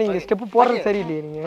நீங்க ஸ்டெப் போடுறது சரியில்லையே நீங்க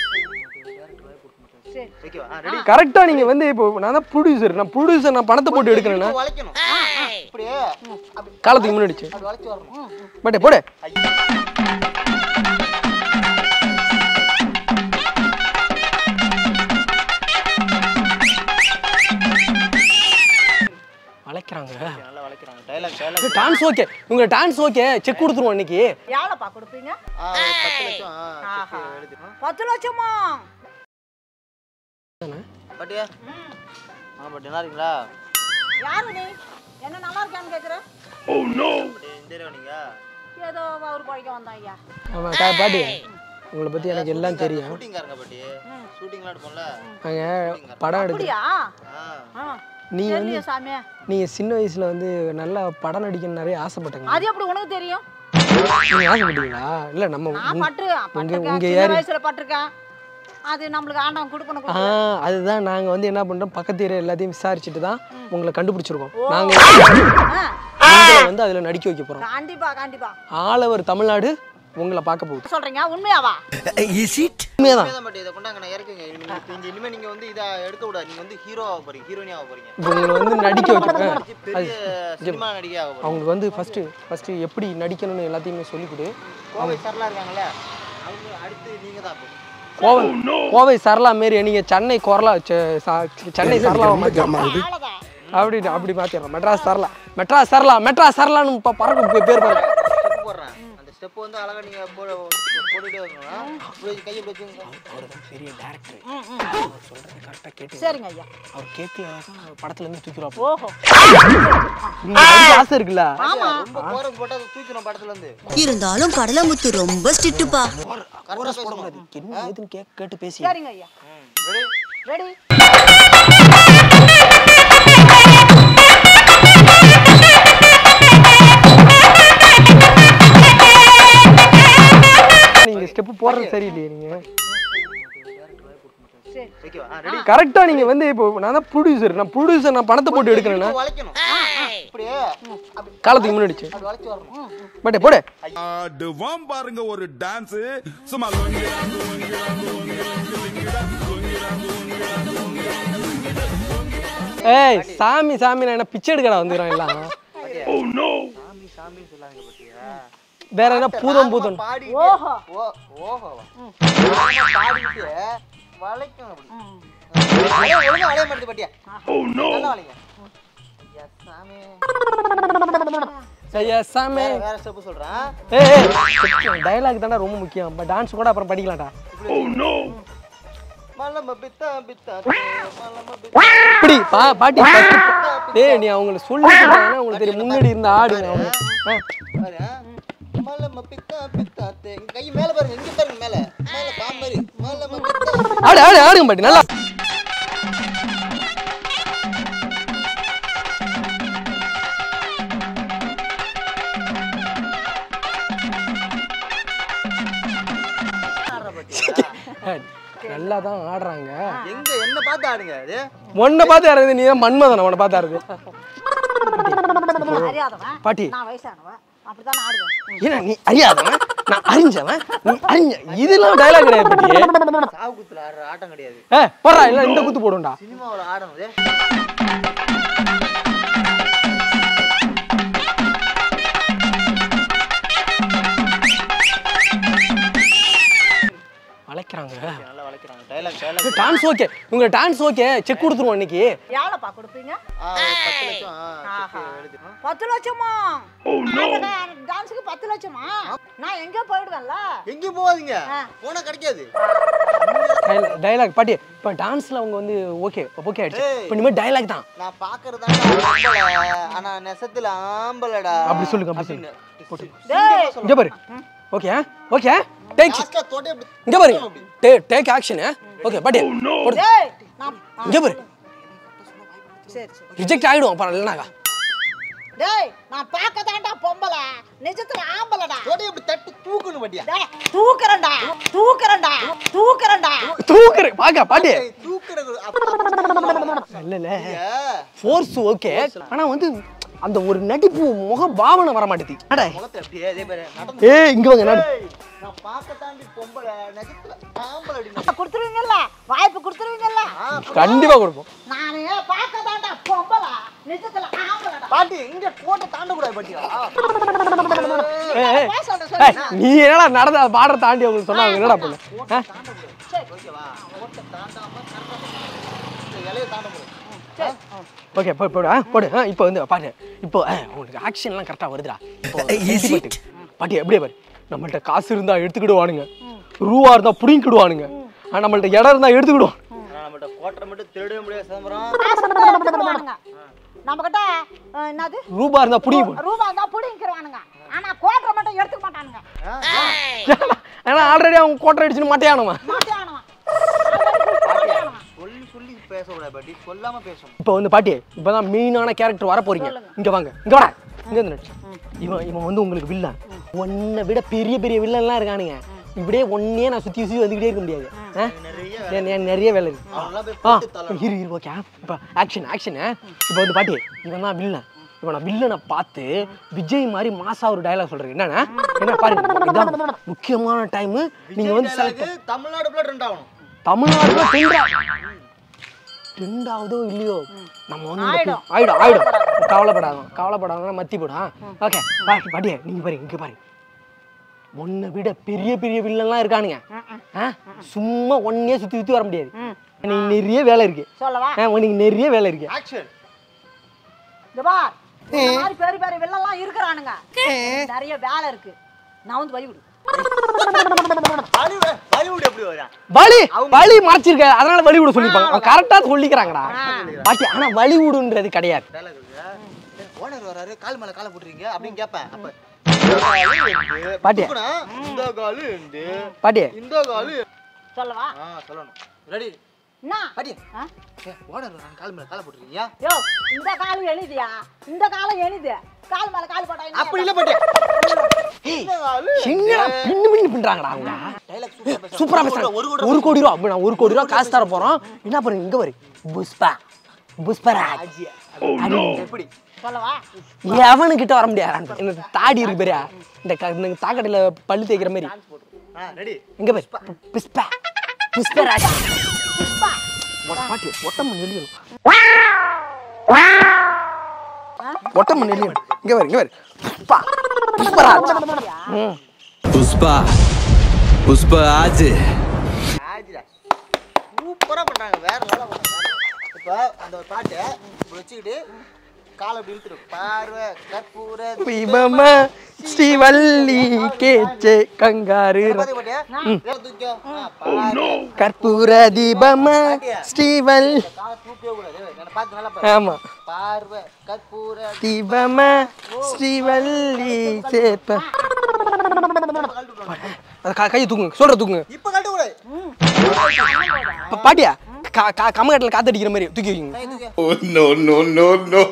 சரி ஓகேவா ஆ ரெடி கரெக்டா நீங்க வந்து இப்போ நான் தான் ப்ரொடியூசர் நான் ப்ரொடியூசர் நான் பணத்தை போட்டு எடுக்கிறேன்னா வளைக்கணும் அப்படியே அப்படி காலத்துக்கு முன்னாடிச்சு அப்படி வளைச்சு வரணும் பட்டே போடு வளைக்கிறாங்க நல்லா வளைக்கிறாங்க டைலாக் டைலாக் டான்ஸ் ஓகே உங்க டான்ஸ் ஓகே செக் கொடுத்துருவோம் இன்னைக்கு எவ்வளோப்பா கொடுப்பீங்க ஆ ஒரு பத்து லட்சம் ஆ ஆஹா. check எழுதி ஆ, பத்து லட்சமா பாட்டியா ஆ பட் என்ன இருக்கீங்களா யாரு நீ என்ன நல்லா இருக்கான்னு கேட்குறேன் பாட்டி இந்த ஏரியா நீங்க ஏதோ அவர் படிக்க வந்தான் ஐயா ஆமா கா- பாட்டி உங்களை பத்தி எனக்கு எல்லாம் தெரியும் ஷூட்டிங்காரங்க பாட்டி ஷூட்டிங்லாம் எடுப்போம்ல நாங்க படம் எடுக்க அப்படியா ஆ ஆ நீ தெரியலையே சாமி நீங்க சின்ன வயசுல வந்து நல்லா படம் நடிக்கணும் நிறைய ஆசைப்பட்டீங்க அது எப்படி உனக்கு தெரியும் நீங்க ஆசைப்பட்டீங்களா இல்ல நம்ம நான் பட்டு பட்டிருக்கேன் உங்க சின்ன ஏரி- வயசுல பட்டிருக்கேன் அது நம்மளுக்கு ஆண்டவன் கொடுக்கணும் ஆ கொடுக்கணும். அதுதான் நாங்க வந்து என்ன பண்றோம் பக்கத்து ஏரியா எல்லாத்தையும் விசாரிச்சுட்டு தான் உங்களை கண்டுபிடிச்சிருக்கோம் நாங்க ஆ, உங்களை வந்து அதுல நடிக்க வைக்க போறோம் கண்டிப்பா கண்டிப்பா ஆல் ஓவர் தமிழ்நாடு உங்களை பார்க்க போகுது சொல்றீங்க உண்மையாவா உண்மையதான் உண்மைதான் பாட்டி இதை கொண்டாங்க நான் இறக்குங்க இனிமே இங்க இனிமே நீங்க வந்து இதை எடுக்க கூடாது நீங்க வந்து ஹீரோ ஆக போறீங்க ஹீரோனி ஆக போறீங்க இப்போ உங்களை வந்து நடிக்க வைக்கிறேன் பெரிய சினிமா நடிகை ஆக போறீங்க அவங்களுக்கு வந்து ஃபர்ஸ்ட் ஃபர்ஸ்ட் எப்படி நடிக்கணும்னு எல்லாத்தையுமே சொல்லிக் கொடு கோவை சரலா இருக்காங்கல்ல அவங்க அடுத்து நீங்க தான் இப்போ கோவை கோவை சரளா மாரி நீங்க சென்னை கொரலா செ- ச- சென்னை சரளாவை மாற்றி அவ்வளவுதான் அப்படி அப்படி மாத்திடுறோம் மெட்ராஸ் சரளா மெட்ராஸ் சரளா மெட்ராஸ் சரளான்னு இப்போ பறக்க பே- பேர் பாருங்க ஸ்டெப் போடுறேன் அந்த ஸ்டெப் வந்து அழகா நீங்க போட போட்டுட்டே வரணும் இப்படி வச்சு கையை இப்படி வச்சுங்க பெரிய டேரக்டர் ம், ம். சொல்றது கரெக்டாக கேட்டு சரிங்க ஐயா அவர் கேட்கல படத்துல இருந்து தூக்கிடுவாப்போ ஓஹோ நீங்க நடிக்க ஆசை இருக்குல்ல ஆமா ரொம்ப கோரம் போட்டா அதை தூக்கிடும் படத்துல இருந்து இருந்தாலும் கடலமுத்து ரொம்ப ஸ்ட்ரிக்ட்டுப்பா கோரஸ் போடக்கூடாது என்ன ஏதுன்னு கேட்க கேட்டு பேசி சரிங்க ஐயா ரெடி ரெடி நீங்க ஸ்டெப் போடுறது சரியில்லையே நீங்க சரி ஓகேவா ஆ ரெடி கரெக்டா நீங்க வந்து இப்போ நான் தான் ப்ரொடியூசர் நான் ப்ரொடியூசர் நான் பணத்தை போட்டு எடுக்கிறேன்னா வளைக்கணும் அப்படியே அப்படி காலத்துக்கு முன்னாடிச்சு அப்படி வளைச்சு வரணும் பட்டே போடு ஆடுவான் பாருங்க ஒரு டான்ஸ் சும்மா லொங்கி, லொங்கி, லொங்கி, லொங்கி, லொங்கி, லொங்கி, ஏய் சாமி சாமி நான் என்ன பிச்சை எடுக்கடா வந்துடுறேன் எல்லாம் சாமி சாமி சொல்லாங்க பாத்தியா வேற என்ன பூதம் பூதம் பாடி ஓஹோ ஓ ஓஹோ பாடிட்டு வளைக்கணும் அப்படி வளைய ஒழுங்கா வளைய மாட்டேது பாட்டியா நல்லா வளைங்க எஸ் சாமி ஐயா சாமி வேற வேற ஸ்டெப் சொல்றேன் ஏய் டயலாக் தானே ரொம்ப முக்கியம் பட் டான்ஸ் கூட அப்புறம் படிக்கலாம்டா மலம பித்தா பித்தா மலம பித்தா இப்படி பா பாட்டி first டேய் நீ அவங்களுக்கு சொல்லி கொடுத்தாங்கன்னா உங்களுக்கு தெரியும் முன்னாடி இருந்த ஆடுங்க அவங்க ஆ. பாரு ஆ. மலம பித்தா பித்தா தே இங்க கை மேல பாருங்க இங்க பாருங்க மேல மேல பாம்பரு மலம பித்தா ஆடு ஆடு ஆடுங்க பாட்டி நல்லா நல்லா தான் ஆடுறாங்க எங்க என்ன பார்த்து ஆடுங்க அது உன்னை பார்த்து ஆடுறது நீ தான் மன்மதன் உன்னை பார்த்து ஆடுறது அறியாதவன் பாட்டி நான் வயசானவன் அப்படித்தான் ஆடுவேன் ஏன்னா நீ அறியாதவன் நான் அறிஞ்சவன் நீ அறிஞ்ச இதெல்லாம் டயலாக் கிடையாது பாட்டியே சாவு குத்துல ஆடுற ஆட்டம் கிடையாது ஏ போறா இல்ல இந்த குத்து போடும்டா சினிமாவுல ஆடணும் அது வளைக்கிறாங்க நல்லா வளைக்கிறாங்க டைலாக் டைலாக் டான்ஸ் ஓகே உங்க டான்ஸ் ஓகே செக் கொடுத்துருவோம் இன்னைக்கு எவ்வளோப்பா கொடுப்பீங்க ஆ ஒரு பத்து லட்சம் ஆ ஆஹா. check எழுதி ஆ. பத்து லட்சமா டான்ஸுக்கு பத்து லட்சமா நான் எங்கேயோ போயிடுவேன்ல எங்கேயும் போகாதீங்க ஆ. போனா கிடைக்காது டைலாக் பாட்டி இப்போ டான்ஸ்ல அவங்க வந்து ஓகே ஓகே ஆயிடுச்சு ஏய். இப்போ இனிமேல் டைலாக் தான் நான் பாக்குறதாண்டா ஆம்பளை ஆனா நெசத்துல ஆம்பளடா அப்படி சொல்லுங்க, அப்படி சொல்லுங்க. டேய் இங்க பாரு ஓகே ஓகே டேக் லாஸ்டா தொட்டே அப்படி இங்க பாரு டே டேக் ஆக்ஷன் ஓகே பாட்டி போடு டேய் நான் ஆ, இங்க பாரு சரி சரி ரிஜெக்ட் ஆயிடும் அப்புறம் இல்லைனாக்கா டேய் நான் பார்க்க தான்டா பொம்பளை நிஜத்துல ஆம்பளடா தொட்டே அப்படி தட்டி தூக்கணும் பாட்டியா டேய் தூக்குறேன்டா தூக்குறேன்டா தூக்குறேன்டா தூக்குறேன் பாக்க பாட்டி ஏய், தூக்குறது அப்ப- அப்ப- இல்ல இல்ல ஏ, ஃபோர்ஸ் ஓகே ஆனா வந்து அந்த ஒரு நடிப்பு முக பாவனை வர மாட்டேது அட முகத்தை அப்படியே அதே மாதிரி நடந்து ஏய் இங்க வாங்க நடு நான் பார்க்க தாண்டி பொம்பளை நெஜத்துல ஆம்பளை அடி அப்ப கொடுத்துருவீங்கல்ல வாய்ப்பு கொடுத்துருவீங்கல்ல கண்டிப்பா கொடுப்போம் நானே பார்க்க தாண்டா பொம்பளை நிஜத்துல ஆம்பளடா பாட்டி இங்க கோட்டை தாண்ட கூடாது பாட்டியா ஏய், ஏய், பேச சொல்ற ஏய், நீ என்னடா நடந்த பார்டர் தாண்டி அவங்களுக்கு சொன்னாங்க என்னடா பண்ணு ஆ? ஓகேவா கோட்டை தாண்டாம கரெக்டா இந்த இலையை தாண்ட முடியும் ஓகே போ போடு ஆ போடு ஆ இப்போ வந்து பாரு இப்போ ஆ, உங்களுக்கு ஆக்ஷன்லாம் கரெக்டாக வருதுடா இப்போ sentiment. பாட்டி எப்படியே பாரு நம்மள்ட்ட காசு இருந்தா எடுத்துக்கிடுவானுங்க ரூவா இருந்தா புடிங்கிடுவானுங்க ஆ, நம்மள்ட்ட இடம் இருந்தா எடுத்துக்கிடுவான் ஆனா நம்மகிட்ட கோட்டை மட்டும் திருடவே முடியாது சிதம்பரம் காசு மட்டும் எடுத்துக்குவானுங்க நம்ம கிட்ட என்னது ரூபா இருந்தா புடிங்க ரூபா தான் புடிங்கிருவானுங்க ஆனா கோட்டை மட்டும் எடுத்துக்க மாட்டானுங்க ஏன்னா ஆல்ரெடி அவங்க கோட்டை அடிச்சுன்னு மாட்டையானவன் மாட்டியானுவன் சொல்லி சொல்லி பேசக்கூடாது பாட்டி சொல்லாம பேசணும் இப்போ வந்து பாட்டி இப்போதான் மெயினான கேரக்டர் வர போறீங்க இங்க வாங்க இங்க வாடா இங்க வந்து நடிச்சு இவன் இவன் வந்து உங்களுக்கு வில்லன் உன்னை விட பெரிய பெரிய வில்லன்லாம் இருக்கானுங்க இப்படியே ஒன்னே நான் சுத்தி சுத்தி வந்துக்கிட்டே இருக்க முடியாது ஆ? நெ- நெ- நிறைய வேலை இருக்கு அவங்களாம் போய் ஆ போட்டு தள்ளணும் இரு இரு ஓகே இப்போ ஆக்ஷன் ஆக்ஷன் இப்போ வந்து பாட்டி இவன் தான் வில்லன் இவன் நான் வில்லனை பார்த்து விஜய் மாதிரி மாசா ஒரு டயலாக் சொல்றேன் என்னன்னா என்ன பாருங்க இதான் முக்கியமான டைம் நீங்க வந்து செலக்ட் dialogue தமிழ்நாடு ஃபுல்லா ட்ரெண்ட் ஆகணும் தமிழ்நாடுல டெண்டா டெண்டாவதோ இல்லையோ நம்ம வந்து இந்த ஆயிடும். பி- ஆயிடும் ஆயிடும் கவலைப்படாத கவலைப்படாத மத்தி போடும் ஓகே பாட்டி பாட்டியே நீங்க பாருங்க இங்க பாருங்க உன்னை விட பெரிய பெரிய வில்லன்லாம் இருக்கானுங்க ஆ? சும்மா ஒன்னே சுத்தி சுத்தி வர முடியாது எனக்கு நிறைய வேலை இருக்கு சொல்லவா ஆ, உனக்கு நிறைய வேலை இருக்கு ஆக்ஷன் இந்த பார் இந்த மாதிரி பெரிய பெரிய வில்லெல்லாம் இருக்கிறானுங்க நிறைய வேலை இருக்கு நான் வந்து வழி விடு பாலிவுட் பாலிவுட் எப்படி வரும் வலி வலி மறைச்சிருக்க அதனால வலி விட சொல்லிப்பாங்க அவன் கரெக்டா சொல்லிக்கிறாங்கடா பாட்டி ஆனா வலி விடுன்றது கிடையாது டைலாக் இருக்கு ஓனர் வராரு கால் மேல காலை போட்டுறீங்க அப்படின்னு கேட்பேன் அப்ப இந்த காலு எந்து. பாட்டி. தூக்குனா, இந்த காலு எந்து. பாட்டி இந்த காலு சொல்லவா ஆ சொல்லணும் ரெடி என்ன பாட்டி ஆ? ஓனர் வராரு கால் மேல காலை போட்டுறீங்க யோ இந்த காலம் எழுதியா இந்த காலம் எழுது கால் மேல கால் போட்டா என்ன அப்படி இல்ல பாட்டி இந்த காலு என்னடா பின்னு பின்னு பின்றாங்கடா அவங்க டைலாக் சூப்பரா பேசுறாங்க. சூப்பரா ஒரு பேசுறாங்க கோடி- ஒரு ஒரு கோடி ரூபா அப்ப நான் ஒரு கோடி ரூபா காசு தர போறோம் என்ன பண்ணுங்க இங்க வரு புஷ்பா புஷ்பராஜ் கோடி எப்படி சொல்லவா எவனுக்கிட்ட வர முடியாது இந்த தாடி இருக்கு பெரியா இந்த க- இந்த தாக்கடையில பல்லு தேய்க்கிற மாதிரி ஆ ரெடி இங்க பாரு புஷ்பா புஷ்பராஜ் ஒட்ட- பாட்டி ஒட்டம்ம நெல்லியணும் ஒட்டம்ம நெல்லியணும் இங்க பாரு இங்க பாரு புஷ்பா புஷ்பராஜ் ம் पुष्पा पुष्पा आज ஆஜிடா சூப்பரா பண்றாங்க வேற லெவலா பண்றாங்க இப்போ அந்த ஒரு பாட்டு இப்படி வச்சுக்கிட்டு காலை அப்படி இழுத்துரும் பார்வை கற்பூர விபம ஸ்ரீவல்லி கேச்சே கங்காரு பாத்து பாட்டியா வேற தூக்கியோ ஆ, பார்வை கற்பூர தீபம ஸ்ரீவல் காலை தூக்கவே கூடாது நான் பார்த்து நல்லா பாரு ஆமா பார்வை கற்பூர தீபம ஸ்ரீவல்லி சேப்ப அது க- கையை தூக்குங்க சொல்ற தூக்குங்க இப்ப கழட்ட கூடாது ப- பாட்டியா க- க- கமகட்டில் காத்தடிக்கிற மாதிரி தூக்கி வைங்க கை தூக்கி Oh no no no no!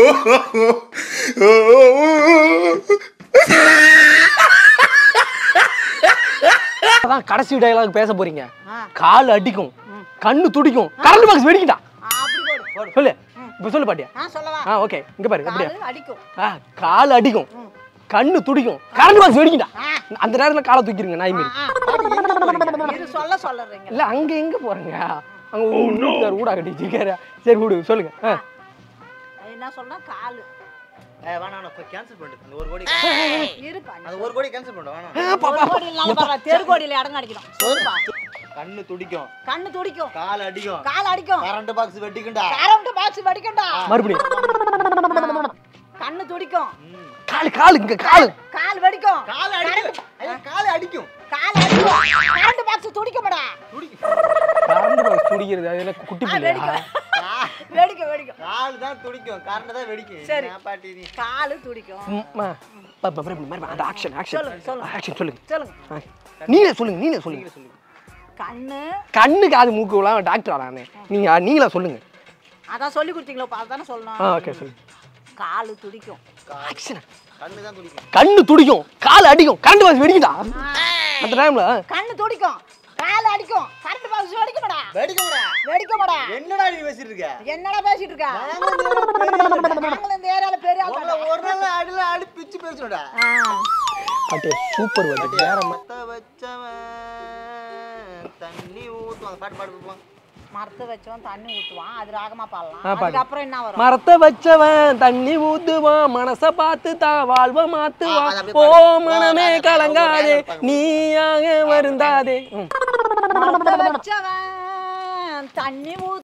அதான் கடைசி டயலாக் பேச போறீங்க கால் அடிக்கும் கண்ணு துடிக்கும் கரண்ட் பாக்ஸ் வெடிக்கிட்டா அப்படி போடு சொல்லு இப்ப சொல்லு பாட்டியா ஆ சொல்லவா ஆ ஓகே இங்க பாரு அப்படியா காலு அடிக்கும் ஆ கால் அடிக்கும் கண்ணு துடிக்கும் கரண்ட் பாக்ஸ் வெடிக்கிட்டா அந்த நேரத்துல காலை தூக்கிருங்க நாய் மாரி இது சொல்ல சொல்லுறீங்க இல்ல அங்க எங்க போறீங்க அங்க ஒரு வீட்டுக்கார் ஊடா கட்டி வச்சிருக்காரு சரி விடு சொல்லுங்க ஆ. என்ன சொன்னா காலு ஏ வேணாம் வேணாம் கேன்சல் பண்ணிட்டு அந்த ஒரு கோடி இருப்பா அந்த ஒரு கோடி கேன்சல் பண்ணு வேணாம் ஆ, பா, பா, ஒரு கோடி இல்லாம பரவாயில்ல தெரு கோடியில இடம் அடிக்கணும் சொல்லுப்பா கண்ணு துடிக்கும் கண்ணு துடிக்கும் கால் அடிக்கும் கால் அடிக்கும் கரண்ட் பாக்ஸ் வெட்டிக்குண்டா கரண்ட் பாக்ஸ் வெடிக்கண்டா மறுபடியும் கண்ணு துடிக்கும் காலு காலு இங்க காலு கால் வெடிக்கும் கால் அடிக்கும் ஐயா, கால் அடிக்கும் கால் அடிக்கும் கரண்ட் பாக்ஸ் துடிக்கும்டா கரண்ட் பாக்ஸ் துடிக்கிறது அது என்ன குட்டி பிள்ளையா வெடிக்கும் வெடிக்கும் வெடிக்கும் கால் தான் துடிக்கும் கரண்ட் தான் வெடிக்கும் சரி. என்ன பாட்டி நீ காலு துடிக்கும் ம், ஆ. பா, பா, மறுபடியும், மறுபடியும். அந்த ஆக்ஷன் ஆக்ஷன் சொல்லுங்க, சொல்லுங்க. ஆக்ஷன் சொல்லுங்க சொல்லுங்க ஆ. நீங்களே சொல்லுங்க நீங்களே சொல்லுங்க கண்ணு கண்ணு காது மூக்கு எல்லாம் டாக்டர் ஆனானே நீங்க நீங்களா சொல்லுங்க அதான் சொல்லி கொடுத்தீங்களோ அதானே சொல்லணும் ஆ ஓகே சொல்லுங்க காலு துடிக்கும் ஆக்ஷன் கண்ணு தான் துடிக்கும் கண்ணு துடிக்கும் கால் அடிக்கும் கரண்ட் பாக்ஸ் வெடிக்குதா அந்த டைம்ல கண்ணு துடிக்கும் கால் அடிக்கும் கரண்ட் பாக்ஸ் வெடிக்கும்டா வெடிக்கும்டா வெடிக்கும்டா என்னடா நீ பேசிட்டு இருக்க என்னடா பேசிட்டு இருக்க நாங்களும் இந்த ஏரியால பெரிய ஆளு. நாங்களும் இந்த ஏரியால பெரிய ஆள் உங்களை ஒரு நாள் அடில அடி பிச்சு பேசணும்டா ஆ. பாட்டி சூப்பர் பாட்டி வேற மா- மத்த வச்சவன் தண்ணி ஊத்துவாங்க பாட்டு பாடு போவான் மரத்தை வச்சவன் தண்ணி ஊத்துவான் அது ராகமா பாடலாம் ஆ, பாடு. அதுக்கப்புறம் என்ன வரும் மரத்தை வச்சவன் தண்ணி ஊத்துவான் மனச பார்த்து தான் வாழ்வ ஆ, மாத்துவான் அது அப்படியே ஓ பாடு. மனமே ஆ, அது கலங்காதே அவங்க பாடு. நீயாக வருந்தாதே ம். மரத்தை வச்சவன் தண்ணி ஊத்து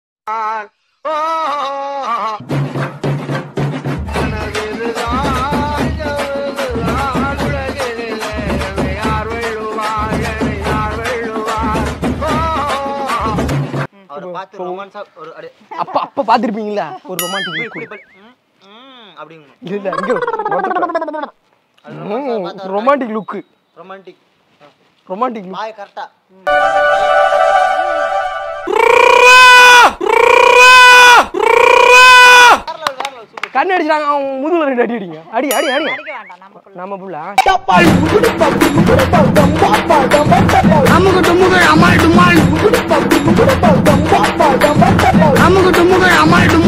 அவரை பார்த்து ரொமான்ஸா ஒரு அப்படியே அப்ப அப்ப பாத்திருப்பீங்களா ஒரு ரொமான்டிக் இப்படி படி- ம், ம், அப்படிங்கணும் இல்ல இல்ல இங்க romantic look romantic romantic look வாய் கரெக்டா கண்ணு அடிச்சாங்க அவன் முதுகுல ரெண்டு அடி அடிங்க அடி அடி அடி அடிக்க வேண்டாம் நமக்குள்ள நம்ம புள்ள அமுக்கு டுமுக்கு அமால் டுமால் அமுக்கு டுமுக்கு அமால் டுமால்